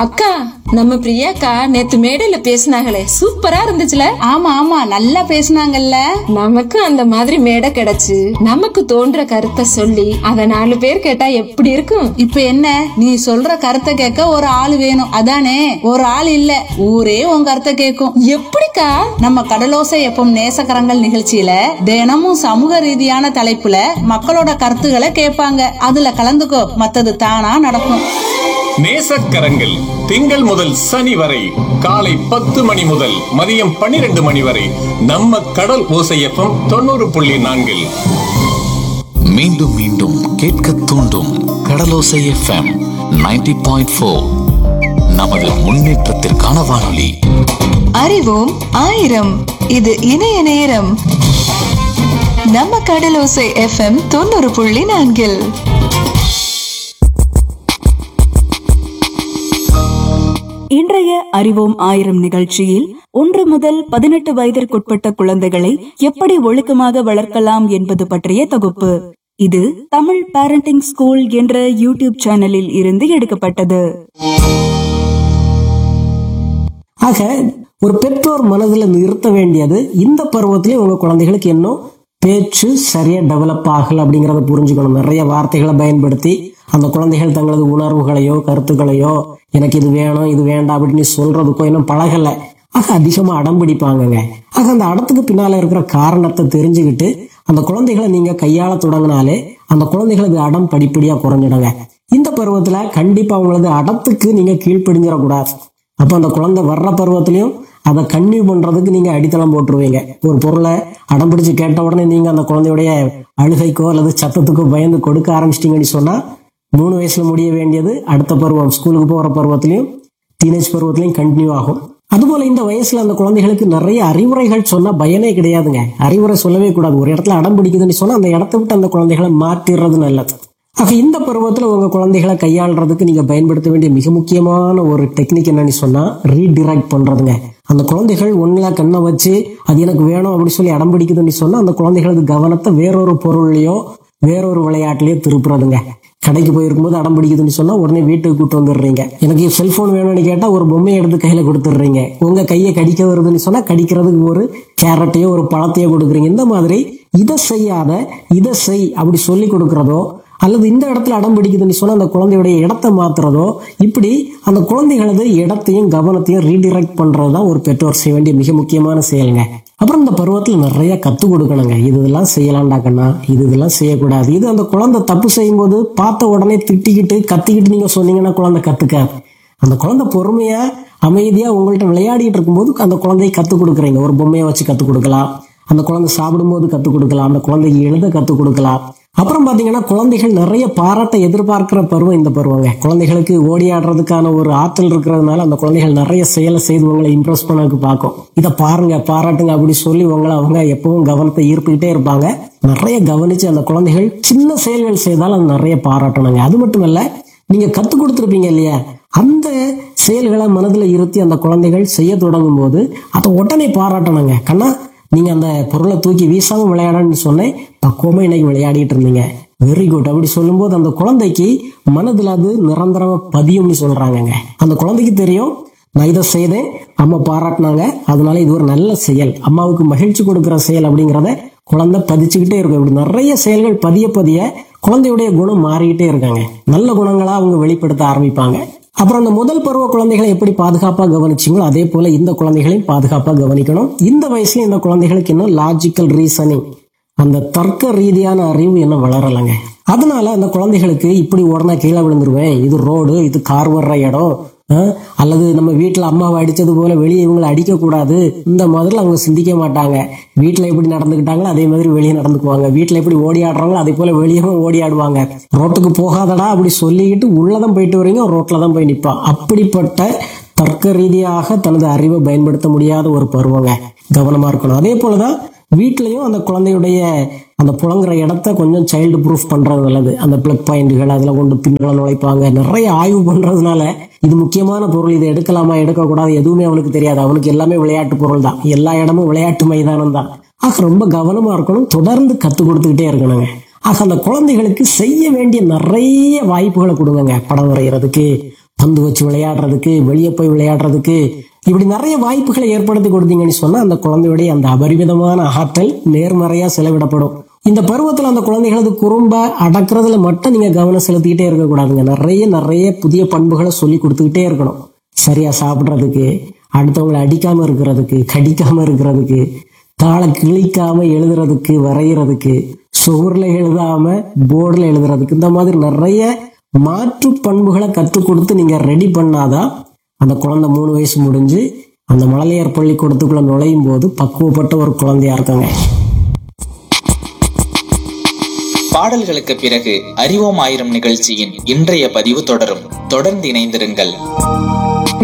அக்கா நம்ம பிரியாக்கா நேத்து மேடையில பேசினாங்களே சூப்பரா இருந்துச்சுல ஆமா ஆமா நல்லா பேசுனாங்கல்ல நமக்கு அந்த மாதிரி மேடை கிடைச்சு நமக்கு தோன்ற கருத்தை சொல்லி அத நாலு பேர் கேட்டா எப்படி இருக்கும் இப்ப என்ன நீ சொல்ற கருத்தை கேட்க ஒரு ஆள் வேணும் அதானே ஒரு ஆள் இல்ல ஊரே உன் கருத்தை கேட்கும் எப்படிக்கா நம்ம கடலோசை எப்பம் நேசக்கரங்கள் நிகழ்ச்சியில தினமும் சமூக ரீதியான தலைப்புல மக்களோட கருத்துக்களை கேட்பாங்க அதுல கலந்துக்கோ மத்தது தானா நடக்கும் நேசக்கரங்கள் திங்கள் முதல் சனி வரை காலை பத்து மணி முதல் மதியம் பன்னிரண்டு மணி வரை நம்ம கடல் ஓசையப்பம் தொண்ணூறு புள்ளி நான்கில் மீண்டும் மீண்டும் கேட்க தூண்டும் கடலோசை எஃப்எம் 90.4 பாயிண்ட் ஃபோர் நமது முன்னேற்றத்திற்கான வானொலி அறிவோம் ஆயிரம் இது இணைய நேரம் நம்ம கடலோசை எஃப்எம் தொண்ணூறு புள்ளி நான்கில் இன்றைய அறிவோம் ஆயிரம் நிகழ்ச்சியில் ஒன்று முதல் பதினெட்டு வயதிற்குட்பட்ட குழந்தைகளை எப்படி ஒழுக்கமாக வளர்க்கலாம் என்பது பற்றிய தொகுப்பு இது தமிழ் பேரண்டிங் ஸ்கூல் என்ற யூடியூப் சேனலில் இருந்து எடுக்கப்பட்டது ஆக ஒரு பெற்றோர் மனதில் நிறுத்த வேண்டியது இந்த பருவத்திலே உங்க குழந்தைகளுக்கு இன்னும் பேச்சு சரியா டெவலப் ஆகல அப்படிங்கறத புரிஞ்சுக்கணும் நிறைய வார்த்தைகளை பயன்படுத்தி அந்த குழந்தைகள் தங்களது உணர்வுகளையோ கருத்துக்களையோ எனக்கு இது வேணும் இது வேண்டாம் அப்படின்னு சொல்றதுக்கோ இன்னும் பழகல ஆக அதிகமா அடம் பிடிப்பாங்கங்க ஆக அந்த அடத்துக்கு பின்னால இருக்கிற காரணத்தை தெரிஞ்சுக்கிட்டு அந்த குழந்தைகளை நீங்க கையாள தொடங்கினாலே அந்த குழந்தைகளது அடம் படிப்படியா குறைஞ்சிடுங்க இந்த பருவத்துல கண்டிப்பா உங்களது அடத்துக்கு நீங்க கீழ்ப்படிஞ்சிடக்கூடாது அப்போ அந்த குழந்தை வர்ற பருவத்திலையும் அதை கன்னியூ பண்றதுக்கு நீங்க அடித்தளம் போட்டுருவீங்க ஒரு பொருளை அடம் பிடிச்சு கேட்ட உடனே நீங்க அந்த குழந்தையுடைய அழுகைக்கோ அல்லது சத்தத்துக்கோ பயந்து கொடுக்க ஆரம்பிச்சிட்டீங்கன்னு சொன்னா மூணு வயசுல முடிய வேண்டியது அடுத்த பருவம் ஸ்கூலுக்கு போற பருவத்திலையும் டீனேஜ் பருவத்திலையும் கண்டினியூ ஆகும் அதுபோல இந்த வயசுல அந்த குழந்தைகளுக்கு நிறைய அறிவுரைகள் சொன்னா பயனே கிடையாதுங்க அறிவுரை சொல்லவே கூடாது ஒரு இடத்துல அடம் பிடிக்குதுன்னு சொன்னா அந்த இடத்த விட்டு அந்த குழந்தைகளை மாற்றிடுறது நல்லது ஆக இந்த பருவத்துல உங்க குழந்தைகளை கையாளுறதுக்கு நீங்க பயன்படுத்த வேண்டிய மிக முக்கியமான ஒரு டெக்னிக் என்னன்னு சொன்னா ரீடிரெக்ட் பண்றதுங்க அந்த குழந்தைகள் ஒண்ணுல கண்ணை வச்சு அது எனக்கு வேணும் அப்படின்னு சொல்லி அடம் பிடிக்குதுன்னு சொன்னா அந்த குழந்தைகளது கவனத்தை வேறொரு பொருள்லயோ வேறொரு விளையாட்டுலயோ திருப்புறதுங்க கடைக்கு போயிருக்கும்போது அடம் பிடிக்குதுன்னு சொன்னா உடனே வீட்டுக்கு கூட்டு வந்துடுறீங்க எனக்கு செல்போன் வேணும்னு கேட்டா ஒரு பொம்மையை எடுத்து கையில கொடுத்துடுறீங்க உங்க கையை கடிக்க வருதுன்னு சொன்னா கடிக்கிறதுக்கு ஒரு கேரட்டையோ ஒரு பழத்தையோ கொடுக்குறீங்க இந்த மாதிரி இதை செய்யாத இதை செய் அப்படி சொல்லி கொடுக்கறதோ அல்லது இந்த இடத்துல அடம் பிடிக்குதுன்னு சொன்னா அந்த குழந்தையுடைய இடத்தை மாத்துறதோ இப்படி அந்த குழந்தைகளது இடத்தையும் கவனத்தையும் ரீடிரெக்ட் பண்றது தான் ஒரு பெற்றோர் செய்ய வேண்டிய மிக முக்கியமான செயலுங்க அப்புறம் இந்த பருவத்துல நிறைய கத்து கொடுக்கணுங்க இது இதெல்லாம் செய்யலாம்டாக்கண்ணா இது இதெல்லாம் செய்யக்கூடாது இது அந்த குழந்தை தப்பு செய்யும்போது பார்த்த உடனே திட்டிக்கிட்டு கத்திக்கிட்டு நீங்க சொன்னீங்கன்னா குழந்தை கத்துக்காது அந்த குழந்தை பொறுமையா அமைதியா உங்கள்ட்ட விளையாடிட்டு இருக்கும்போது அந்த குழந்தையை கத்து கொடுக்குறீங்க ஒரு பொம்மையை வச்சு கத்து கொடுக்கலாம் அந்த குழந்தை சாப்பிடும்போது கத்து கொடுக்கலாம் அந்த குழந்தைக்கு எழுத கத்து கொடுக்கலாம் அப்புறம் பாத்தீங்கன்னா குழந்தைகள் நிறைய பாராட்ட எதிர்பார்க்கிற பருவம் இந்த பருவங்க குழந்தைகளுக்கு ஓடி ஆடுறதுக்கான ஒரு ஆற்றல் இருக்கிறதுனால அந்த குழந்தைகள் நிறைய செயலை செய்து உங்களை இம்ப்ரெஸ் பண்ணதுக்கு பார்க்கும் இதை பாருங்க பாராட்டுங்க அப்படி சொல்லி உங்களை அவங்க எப்பவும் கவனத்தை ஈர்த்துக்கிட்டே இருப்பாங்க நிறைய கவனிச்சு அந்த குழந்தைகள் சின்ன செயல்கள் செய்தால் அது நிறைய பாராட்டணுங்க அது மட்டும் இல்ல நீங்க கத்து கொடுத்துருப்பீங்க இல்லையா அந்த செயல்களை மனதுல இருத்தி அந்த குழந்தைகள் செய்ய தொடங்கும் போது அதை உடனே பாராட்டணுங்க கண்ணா நீங்க அந்த பொருளை தூக்கி வீசாம விளையாடன்னு சொன்னேன் பக்குவமா இன்னைக்கு விளையாடிட்டு இருந்தீங்க வெரி குட் அப்படி சொல்லும்போது அந்த குழந்தைக்கு மனதுல அது நிரந்தரமா பதியும்னு சொல்றாங்கங்க அந்த குழந்தைக்கு தெரியும் நான் இதை செய்தேன் அம்மா பாராட்டினாங்க அதனால இது ஒரு நல்ல செயல் அம்மாவுக்கு மகிழ்ச்சி கொடுக்கிற செயல் அப்படிங்கிறத குழந்தை பதிச்சுக்கிட்டே இருக்கும் இப்படி நிறைய செயல்கள் பதிய பதிய குழந்தையுடைய குணம் மாறிக்கிட்டே இருக்காங்க நல்ல குணங்களா அவங்க வெளிப்படுத்த ஆரம்பிப்பாங்க அப்புறம் அந்த முதல் பருவ குழந்தைகளை எப்படி பாதுகாப்பா கவனிச்சிங்களோ அதே போல இந்த குழந்தைகளையும் பாதுகாப்பா கவனிக்கணும் இந்த வயசுல இந்த குழந்தைகளுக்கு இன்னும் லாஜிக்கல் ரீசனிங் அந்த தர்க்க ரீதியான அறிவு இன்னும் வளரலைங்க அதனால அந்த குழந்தைகளுக்கு இப்படி உடனே கீழே விழுந்துருவேன் இது ரோடு இது கார் வர்ற இடம் அஹ், அல்லது நம்ம வீட்டுல அம்மாவை அடிச்சது போல வெளியே இவங்களை அடிக்க கூடாது இந்த மாதிரில அவங்க சிந்திக்க மாட்டாங்க வீட்டுல எப்படி நடந்துக்கிட்டாங்களோ அதே மாதிரி வெளியே நடந்துக்குவாங்க வீட்டுல எப்படி ஓடி ஆடுறாங்களோ அதே போல வெளியவும் ஓடி ஆடுவாங்க ரோட்டுக்கு போகாதடா அப்படி சொல்லிக்கிட்டு உள்ளதான் போயிட்டு வரீங்க ரோட்ல தான் போய் நிப்பான் அப்படிப்பட்ட தர்க்க ரீதியாக தனது அறிவை பயன்படுத்த முடியாத ஒரு பருவங்க கவனமா இருக்கணும் அதே போலதான் வீட்லயும் அந்த குழந்தையுடைய அந்த புழங்குற இடத்த கொஞ்சம் சைல்டு ப்ரூஃப் பண்றது நல்லது அந்த பிளக் பாயிண்ட்கள் அதுல கொண்டு பின்னால் நுழைப்பாங்க நிறைய ஆய்வு பண்றதுனால இது முக்கியமான பொருள் இதை எடுக்கலாமா எடுக்கக்கூடாது எதுவுமே அவனுக்கு தெரியாது அவனுக்கு எல்லாமே விளையாட்டு பொருள் தான் எல்லா இடமும் விளையாட்டு மைதானம் தான் ஆக ரொம்ப கவனமா இருக்கணும் தொடர்ந்து கத்து கொடுத்துக்கிட்டே இருக்கணுங்க ஆக அந்த குழந்தைகளுக்கு செய்ய வேண்டிய நிறைய வாய்ப்புகளை கொடுங்க படம் வரைகிறதுக்கு பந்து வச்சு விளையாடுறதுக்கு வெளியே போய் விளையாடுறதுக்கு இப்படி நிறைய வாய்ப்புகளை ஏற்படுத்தி கொடுத்தீங்கன்னு சொன்னா அந்த குழந்தையுடைய அந்த அபரிமிதமான ஆற்றல் நேர்மறையா செலவிடப்படும் இந்த பருவத்துல அந்த குழந்தைகளது குறும்ப அடக்குறதுல மட்டும் நீங்க கவனம் செலுத்திக்கிட்டே இருக்கக்கூடாதுங்க நிறைய நிறைய புதிய பண்புகளை சொல்லி கொடுத்துக்கிட்டே இருக்கணும் சரியா சாப்பிடுறதுக்கு அடுத்தவங்களை அடிக்காம இருக்கிறதுக்கு கடிக்காம இருக்கிறதுக்கு தாளை கிழிக்காம எழுதுறதுக்கு வரைகிறதுக்கு சுவர்ல எழுதாம போர்டில் எழுதுறதுக்கு இந்த மாதிரி நிறைய மாற்று பண்புகளை கற்றுக் கொடுத்து நீங்க ரெடி பண்ணாதான் அந்த குழந்தை மூணு வயசு முடிஞ்சு அந்த மழலையர் பள்ளிக்கூடத்துக்குள்ள நுழையும் போது பக்குவப்பட்ட ஒரு குழந்தையா இருக்காங்க பாடல்களுக்கு பிறகு அறிவோம் ஆயிரம் நிகழ்ச்சியின் இன்றைய பதிவு தொடரும் தொடர்ந்து இணைந்திருங்கள்